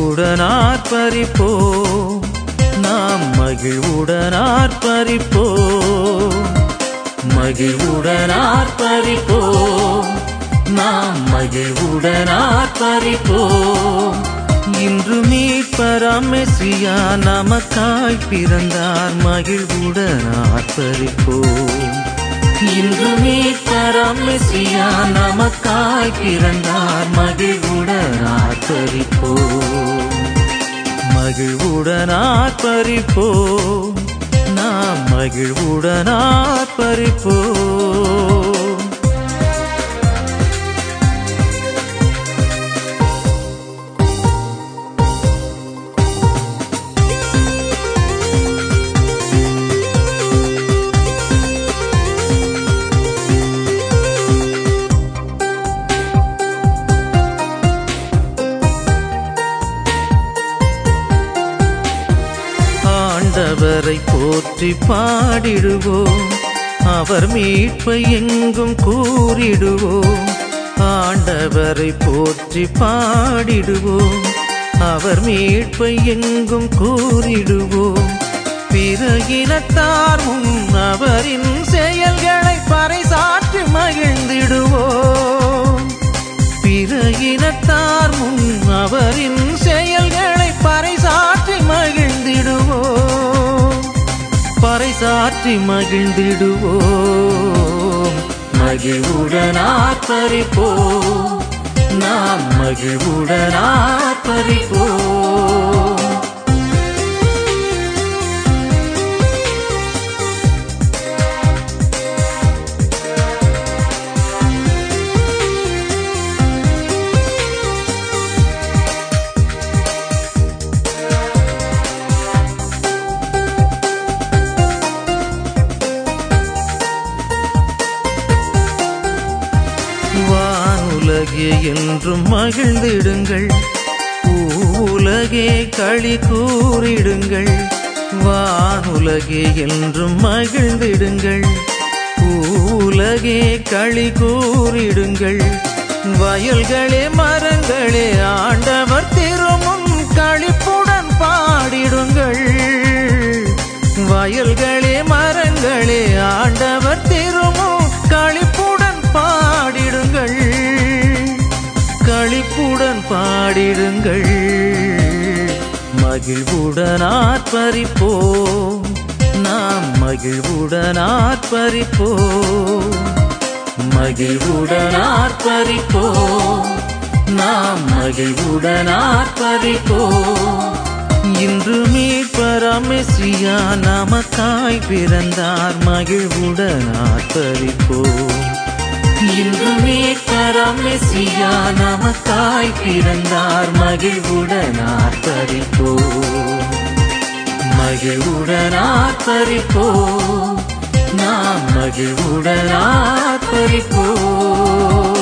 மகிழ்வுடன் ஆர்ப்பரிப்போம் நாம் மகிழ்வுடன் ஆர்ப்பரிப்போம் மகிழ்வுடன் ஆர்ப்பரிப்போம் நாம் மகிழ்வுடன் ஆர்ப்பரிப்போம் இன்று மீட்பராம் மெசியா நமக்காய் பிறந்தார் மகிழ்வுடன் ஆர்ப்பரிப்போம் இன்று மீட்பராம் மெசியா நமக்காய் பிறந்தார் மகிழ்வுடன் ஆர்ப்பரிப்போம் மகிழ்வுடன் ஆர்ப்பரிப்போம் நாம் மகிழ்வுடன் ஆர்ப்பரிப்போம் ஆண்டவரை போற்றி பாடிடுவோம் அவர் மீட்பை எங்கும் கூறிடுவோம் ஆண்டவரை போற்றி பாடிடுவோம் அவர் மீட்பை எங்கும் கூறிடுவோம் பிற இனத்தார் முன் அவரின் செயல்களை பறைசாற்றி மகிழ்ந்திடுவோம் பிற இனத்தார் முன் அவரின் செயல்களை பறைசாற்றி மகிழ்ந்திடுவோம் பறைசாற்றி மகிழ்ந்திடுவோம் மகிழ்வுடன் ஆர்ப்பரிப்போம் நாம் மகிழ்வுடன் ஆர்ப்பரிப்போம் வானுலகே என்றும் மகிழ்ந்திடுங்கள் பூவுலகே களி கூறிடுங்கள் வானுலகே என்றும் மகிழ்ந்திடுங்கள் பூவுலகே களி கூறிடுங்கள் வயல்களே மரங்களே ஆண்டவர் திருமுன் களிப்புடன் பாடிடுங்கள் வயல்களே மரங்களே ஆண்டவர் திருமுன் களிப்புடன் பாடிடுங்கள் களிப்புடன் பாடிடுங்கள் மகிழ்வுடன் ஆர்ப்பரிப்போம் நாம் மகிழ்வுடன் ஆர்ப்பரிப்போம் மகிழ்வுடன் ஆர்ப்பரிப்போம் நாம் மகிழ்வுடன் ஆர்ப்பரிப்போம் இன்று மீட்பராம் மெசியா நமக்காய் பிறந்தார் மகிழ்வுடன் ஆர்ப்பரிப்போம் இன்று மீட்பராம் மெசியா நமக்காய் பிறந்தார் மகிழ்வுடன் ஆர்ப்பரிப்போம் மகிழ்வுடன் ஆர்ப்பரிப்போம் நாம் மகிழ்வுடன் ஆர்ப்பரிப்போம்